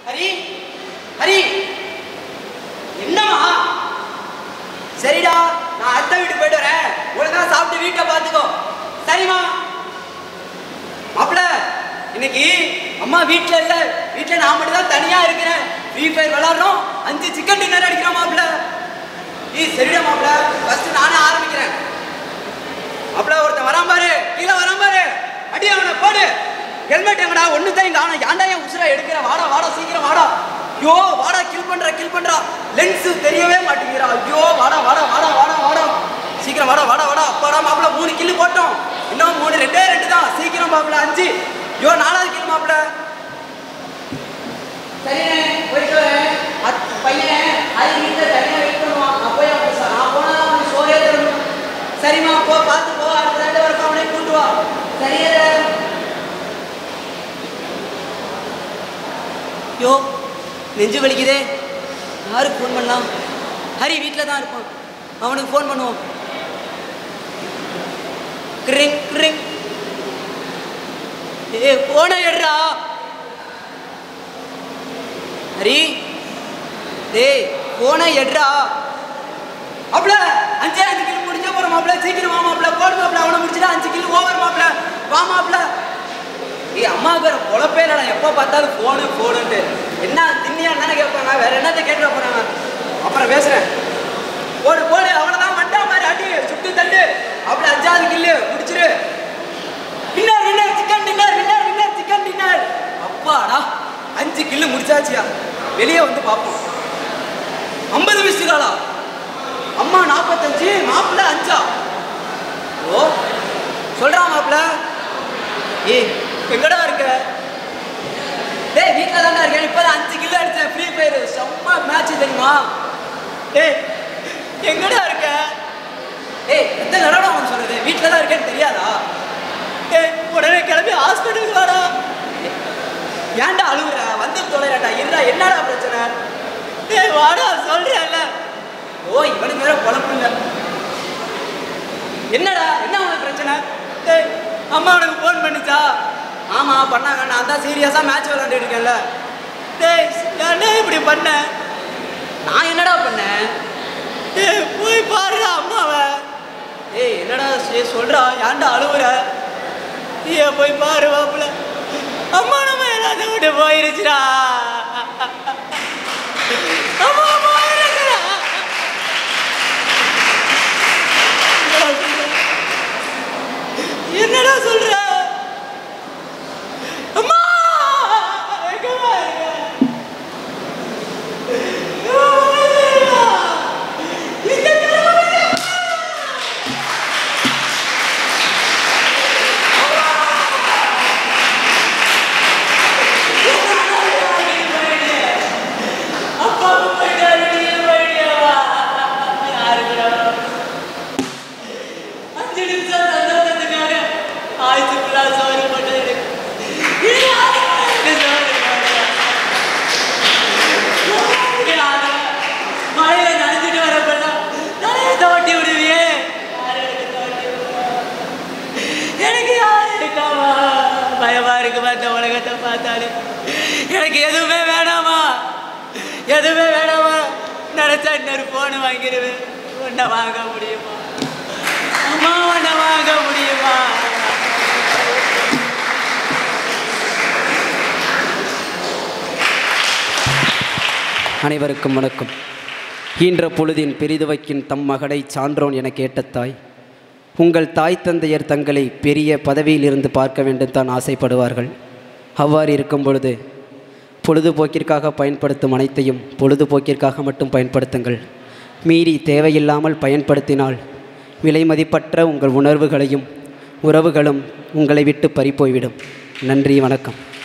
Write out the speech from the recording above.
ஹரி ஹரி என்னம்மா சரிடா நான் அத்தை வீட்டுக்கு போயிட்டு வரேன் ஒழுங்கா சாப்பிட்டு வீட்டை பார்த்துக்கோ சரிம்மா மாப்பிள இன்னைக்கு அம்மா வீட்டில் இல்லை வீட்டில் நான் மட்டும் தான் தனியாக இருக்கிறேன் ஃப்ரீ ஃபயர் விளாட்றோம் அஞ்சு சிக்கன் டின்னர் அடிக்கிறோம் மாப்பிள ஏய் சரிடா மாப்பிள ஃபர்ஸ்ட் நானே ஆரம்பிக்கிறேன் மாப்பிள ஒருத்தன் வரான் பாரு கீழே வரான் பாரு அடி அவனை போடு ஹெல்மெட் எங்கடா ஒன்று தான் இங்கே ஆனால் ஏன்டா என் உசுரை எடுக்கிற வாடா வாடா சீக்கிரம் வாடா ஐயோ வாடா கில் பண்ற கில் பண்றா லென்ஸ் தெரியவே மாட்டேங்கிறா ஐயோ வாடா வாடா வாடா வாடா வாடா சீக்கிரம் வாடா வாடா வாடா அப்பாடா மாப்பிள மூணு கில்லு போட்டோம் இன்னும் மூணு ரெண்டே ரெண்டு தான் சீக்கிரம் மாப்பிள அஞ்சு ஐயோ நாலாவது கில் மாப்பிள சரிண்ணே போயிட்டு வரேன் அத் பையனே அது வீட்டில் தனியாக வெயிட் பண்ணுவான் நான் போய் அவனுக்கு ச- நான் போனால் அவனுக்கு சோறே தரணும் சரிம்மா போ பார்த்து போ அடுத்த ரெண்டு வரைக்கும் அவனே கூட்டு வா சரியே யோ நெஞ்சு வலிக்குதே யாருக்கு ஃபோன் பண்ணலாம் ஹரி வீட்டில் தான் இருப்பான் அவனுக்கு ஃபோன் பண்ணுவோம் கிரிங் கிரிங் ஏ போன எடுறா ஹரி டேய் போன எடுறா மாப்ள அஞ்சே அஞ்சு கிலோ முடிஞ்சா போற மாப்ள சீக்கிரம் வா மாப்ள போடு மாப்ள அவனை முடிச்சுட்டா அஞ்சு கிலோ ஓவர் மாப்ள வா மாப்ள ஏய் அம்மா வேற பொழப்பே இல்லடா எப்போ பார்த்தாலும் ஃபோனு ஃபோனுன்ட்டு என்ன திண்ணியா தானே கேட்பாங்க வேற என்னத்த கேட்க போறாங்க அப்புறம் பேசுறேன் போடு போடு அவ்வளோதான் வண்டா மாதிரி அடி சுட்டு தள்ளு அப்படி அஞ்சாவது கில்லு முடிச்சிரு winner winner chicken dinner winner winner chicken dinner அப்பாடா அஞ்சு கில்லு முடிச்சாச்சியா வெளியே வந்து பார்ப்போம் ஐம்பது மிஸ்டுகாலா அம்மா நாற்பத்தஞ்சு மாப்பிள்ள அஞ்சா ஓ சொல்றான் மாப்பிள்ள ஏய் எங்கடா இருக்க டேய் வீட்டில் தானே இருக்கேன் இப்போ அஞ்சு கிலோ அடிச்சேன் ஃப்ரீ ஃபயர் செம்ம மேட்ச் தெரியுமா டேய் எங்கடா இருக்க ஏய் எத்தனை தடவை அவன் சொல்றது வீட்டில் தான் இருக்கேன்னு தெரியாதா ஏய் உடனே கிளம்பி ஹாஸ்பிட்டலுக்கு வாடா ஏன்டா அழுகுற வந்து தொலைறடா இருடா என்னடா பிரச்சனை ஏய் வாடா சொல்றேன்ல ஓ இவனுக்கு வேற பொழப்பு இல்லை என்னடா என்ன உனக்கு பிரச்சனை ஏய் அம்மா உனக்கு ஃபோன் பண்ணுச்சா ஆமா பண்ணாங்க நான் தான் சீரியஸாக மேட்ச் விளாண்டுட்டு இருக்கேன்ல டேய் என்ன இப்படி பண்ண நான் என்னடா பண்ணேன் ஏய் போய் பாருடா அம்மாவை ஏய் என்னடா சே- சொல்றா ஏன்டா அழுவுற ஏ போய் பாரு மாப்பிள்ள அம்மா நம்ம எல்லாத்தையும் விட்டு போயிருச்சுடா அம்மா போயிருச்சுடா என்னடா சொல்ற அம்மா எங்கம்மா இருக்க? அம்மா, இந்த கடவுளே! அப்பா போயிட்டாரு நீ போயிட்டியாவா யாருக்குடா அஞ்சு நிமிஷம் சந்தோஷத்துக்காக ஆயுசு ஃபுல்லா சோறு போட்டது இது யாருக்கு சோறு போடுறா? யாரு? மழையில நனைஞ்சிட்டு வரப்படா தலையை தோட்டி விடுவியே யாரு எனக்கு தோட்டி விடுவா? எனக்கு யாரு இருக்காமா பயமா இருக்குமா இந்த உலகத்தை பார்த்தாலே எனக்கு எதுவுமே வேணாமா எதுவுமே வேணாமா நினைச்சா இன்னொரு போன் வாங்கிடுவேன் உன்னை வாங்க முடியுமா அம்மா உன்னை வாங்க முடியுமா அனைவருக்கும் வணக்கம் ஈன்ற பொழுதின் பெரிதுவைக்கின் தம் மகனை சான்றோன் என கேட்ட தாய் உங்கள் தாய் தந்தையர் தங்களை பெரிய பதவியில் இருந்து பார்க்க வேண்டும் தான் ஆசைப்படுவார்கள் அவ்வாறு இருக்கும் பொழுது பொழுதுபோக்கிற்காக பயன்படுத்தும் அனைத்தையும் பொழுதுபோக்கிற்காக மட்டும் பயன்படுத்துங்கள் மீறி தேவையில்லாமல் பயன்படுத்தினால் விலைமதிப்பற்ற உங்கள் உணர்வுகளையும் உறவுகளும் உங்களை விட்டு பறிப்போய்விடும் நன்றி வணக்கம்